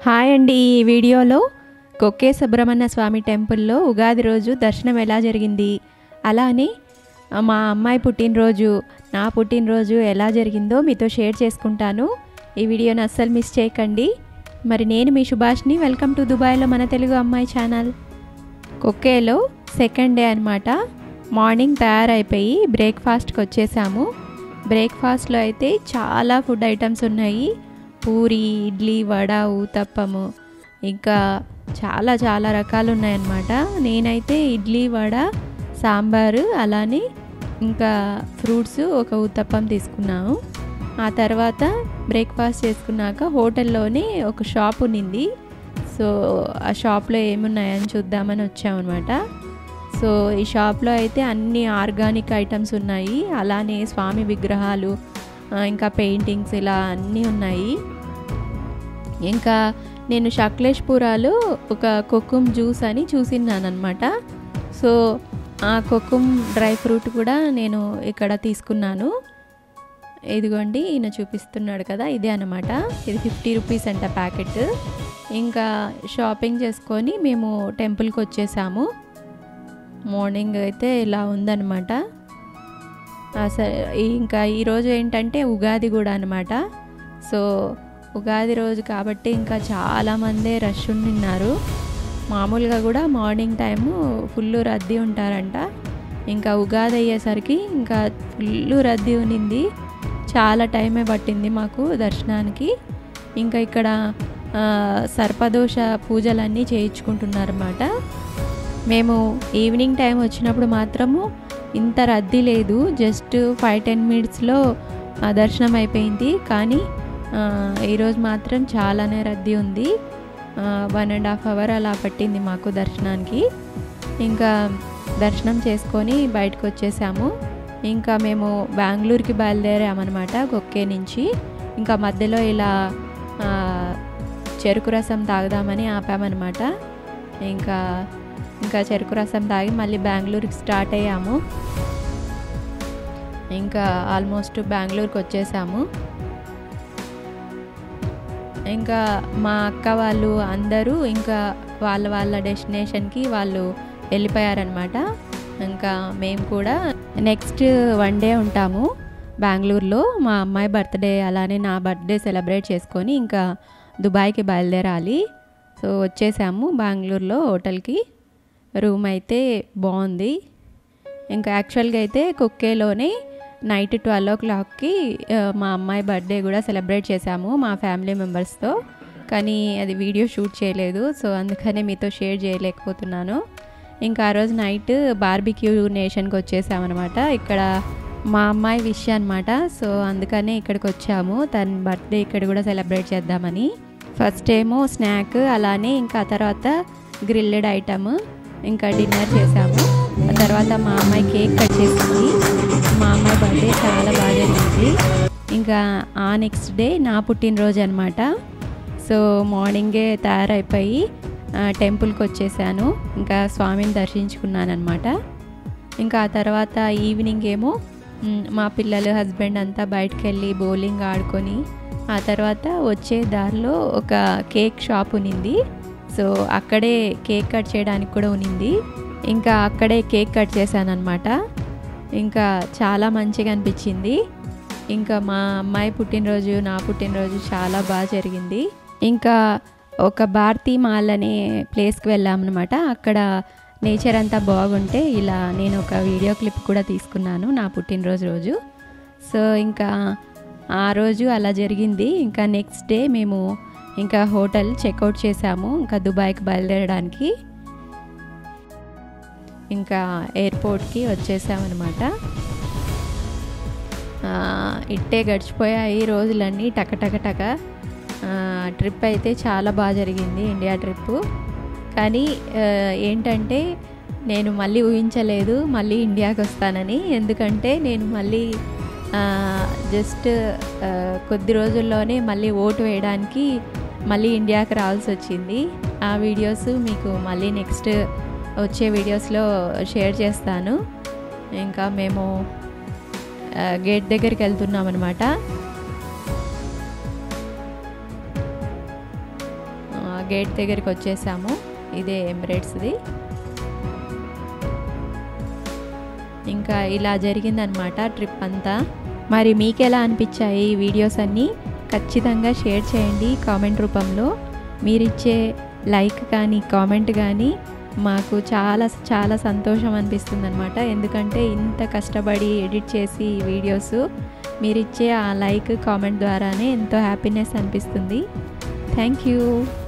hi అండి ఈ వీడియోలో కొక్కే సుబ్రహ్మణ్య స్వామి టెంపుల్లో ఉగాది రోజు దర్శనం ఎలా జరిగింది అలానే మా అమ్మాయి పుట్టినరోజు నా పుట్టినరోజు ఎలా జరిగిందో మీతో షేర్ చేసుకుంటాను ఈ వీడియోని అస్సలు మిస్ చేయకండి మరి నేను మీ సుభాష్ని వెల్కమ్ టు దుబాయ్లో మన తెలుగు అమ్మాయి ఛానల్ కొక్కేలో సెకండ్ డే అనమాట మార్నింగ్ తయారైపోయి బ్రేక్ఫాస్ట్కి వచ్చేసాము బ్రేక్ఫాస్ట్లో అయితే చాలా ఫుడ్ ఐటమ్స్ ఉన్నాయి పూరి ఇడ్లీ వడ ఊతప్పము ఇంకా చాలా చాలా రకాలు ఉన్నాయన్నమాట నేనైతే ఇడ్లీ వడ సాంబారు అలానే ఇంకా ఫ్రూట్స్ ఒక ఊతప్పం తీసుకున్నాము ఆ తర్వాత బ్రేక్ఫాస్ట్ చేసుకున్నాక హోటల్లోనే ఒక షాప్ ఉన్నింది సో ఆ షాప్లో ఏమున్నాయని చూద్దామని వచ్చామన్నమాట సో ఈ షాప్లో అయితే అన్ని ఆర్గానిక్ ఐటమ్స్ ఉన్నాయి అలానే స్వామి విగ్రహాలు ఇంకా పెయింటింగ్స్ ఇలా అన్నీ ఉన్నాయి ఇంకా నేను షక్లేష్పురాలో ఒక కొక్కుమ్ జ్యూస్ అని చూసిన్నాను అనమాట సో ఆ కొక్కుమ్ డ్రై ఫ్రూట్ కూడా నేను ఇక్కడ తీసుకున్నాను ఇదిగోండి ఈయన చూపిస్తున్నాడు కదా ఇదే అనమాట ఇది ఫిఫ్టీ రూపీస్ అంట ప్యాకెట్ ఇంకా షాపింగ్ చేసుకొని మేము టెంపుల్కి వచ్చేసాము మార్నింగ్ అయితే ఇలా ఉందన్నమాట ఇంకా ఈరోజు ఏంటంటే ఉగాది కూడా అనమాట సో ఉగాది రోజు కాబట్టి ఇంకా చాలామందే రష్ ఉన్నారు మామూలుగా కూడా మార్నింగ్ టైము ఫుల్ రద్దీ ఉంటారంట ఇంకా ఉగాది అయ్యేసరికి ఇంకా ఫుల్ రద్దీ ఉన్నింది చాలా టైమే పట్టింది మాకు దర్శనానికి ఇంకా ఇక్కడ సర్పదోష పూజలన్నీ చేయించుకుంటున్నారన్నమాట మేము ఈవినింగ్ టైం వచ్చినప్పుడు మాత్రము ఇంత రద్దీ లేదు జస్ట్ ఫైవ్ టెన్ మినిట్స్లో దర్శనం అయిపోయింది కానీ ఈరోజు మాత్రం చాలానే రద్దీ ఉంది వన్ అండ్ హాఫ్ అవర్ అలా పట్టింది మాకు దర్శనానికి ఇంకా దర్శనం చేసుకొని బయటకు వచ్చేసాము ఇంకా మేము బెంగళూరుకి బయలుదేరామన్నమాట కొక్కే నుంచి ఇంకా మధ్యలో ఇలా చెరుకు రసం తాగుదామని ఆపామన్నమాట ఇంకా ఇంకా చెరుకు రసం తాగి మళ్ళీ బెంగళూరుకి స్టార్ట్ అయ్యాము ఇంకా ఆల్మోస్ట్ బెంగళూరుకి వచ్చేసాము ఇంకా మా అక్క వాళ్ళు అందరూ ఇంకా వాళ్ళ వాళ్ళ డెస్టినేషన్కి వాళ్ళు వెళ్ళిపోయారనమాట ఇంకా మేము కూడా నెక్స్ట్ వన్ డే ఉంటాము బెంగళూరులో మా అమ్మాయి బర్త్డే అలానే నా బర్త్డే సెలబ్రేట్ చేసుకొని ఇంకా దుబాయ్కి బయలుదేరాలి సో వచ్చేసాము బెంగళూరులో హోటల్కి రూమ్ అయితే బాగుంది ఇంకా యాక్చువల్గా అయితే కుక్కేలోనే నైట్ ట్వెల్వ్ ఓ క్లాక్కి మా అమ్మాయి బర్త్డే కూడా సెలబ్రేట్ చేశాము మా ఫ్యామిలీ మెంబర్స్తో కానీ అది వీడియో షూట్ చేయలేదు సో అందుకనే మీతో షేర్ చేయలేకపోతున్నాను ఇంకా ఆ రోజు నైట్ బార్బిక్యూ నేషన్కి వచ్చేసామన్నమాట ఇక్కడ మా అమ్మాయి విష్ అనమాట సో అందుకనే ఇక్కడికి వచ్చాము తన బర్త్డే ఇక్కడ కూడా సెలబ్రేట్ చేద్దామని ఫస్ట్ ఏమో స్నాక్ అలానే ఇంకా తర్వాత గ్రిల్లెడ్ ఐటమ్ ఇంకా డిన్నర్ చేసాము ఆ తర్వాత మా అమ్మాయి కేక్ కట్ చేసింది మా అమ్మాయి బర్త్డే చాలా బాగా జరిగింది ఇంకా ఆ నెక్స్ట్ డే నా పుట్టినరోజు అనమాట సో మార్నింగే తయారైపోయి టెంపుల్కి వచ్చేసాను ఇంకా స్వామిని దర్శించుకున్నాను అనమాట ఇంకా ఆ తర్వాత ఈవినింగ్ ఏమో మా పిల్లలు హస్బెండ్ అంతా బయటకు వెళ్ళి బౌలింగ్ ఆడుకొని ఆ తర్వాత వచ్చే దారిలో ఒక కేక్ షాప్ ఉన్నింది సో అక్కడే కేక్ కట్ చేయడానికి కూడా ఉన్నింది ఇంకా అక్కడే కేక్ కట్ చేశాను అనమాట ఇంకా చాలా మంచిగా అనిపించింది ఇంకా మా అమ్మాయి పుట్టినరోజు నా పుట్టినరోజు చాలా బాగా జరిగింది ఇంకా ఒక భారతీ మాల్ అనే ప్లేస్కి వెళ్ళామన్నమాట అక్కడ నేచర్ అంతా బాగుంటే ఇలా నేను ఒక వీడియో క్లిప్ కూడా తీసుకున్నాను నా పుట్టినరోజు రోజు సో ఇంకా ఆ రోజు అలా జరిగింది ఇంకా నెక్స్ట్ డే మేము ఇంకా హోటల్ చెక్అవుట్ చేసాము ఇంకా దుబాయ్కి బయలుదేరడానికి ఇంకా ఎయిర్పోర్ట్కి వచ్చేసామన్నమాట ఇట్టే గడిచిపోయాయి రోజులన్నీ టక టక టక ట్రిప్ అయితే చాలా బాగా జరిగింది ఇండియా ట్రిప్పు కానీ ఏంటంటే నేను మళ్ళీ ఊహించలేదు మళ్ళీ ఇండియాకి వస్తానని ఎందుకంటే నేను మళ్ళీ జస్ట్ కొద్ది రోజుల్లోనే మళ్ళీ ఓటు వేయడానికి మళ్ళీ ఇండియాకి రావాల్సి వచ్చింది ఆ వీడియోస్ మీకు మళ్ళీ నెక్స్ట్ వచ్చే వీడియోస్లో షేర్ చేస్తాను ఇంకా మేము గేట్ దగ్గరికి వెళ్తున్నాం అనమాట గేట్ దగ్గరికి వచ్చేసాము ఇదే ఎమిరేట్స్ది ఇంకా ఇలా జరిగిందనమాట ట్రిప్ అంతా మరి మీకు ఎలా అనిపించాయి ఈ వీడియోస్ అన్నీ ఖచ్చితంగా షేర్ చేయండి కామెంట్ రూపంలో మీరిచ్చే లైక్ కానీ కామెంట్ కానీ మాకు చాలా చాలా సంతోషం అనిపిస్తుంది అనమాట ఎందుకంటే ఇంత కష్టపడి ఎడిట్ చేసి ఈ వీడియోస్ మీరిచ్చే ఆ లైక్ కామెంట్ ద్వారానే ఎంతో హ్యాపీనెస్ అనిపిస్తుంది థ్యాంక్ యూ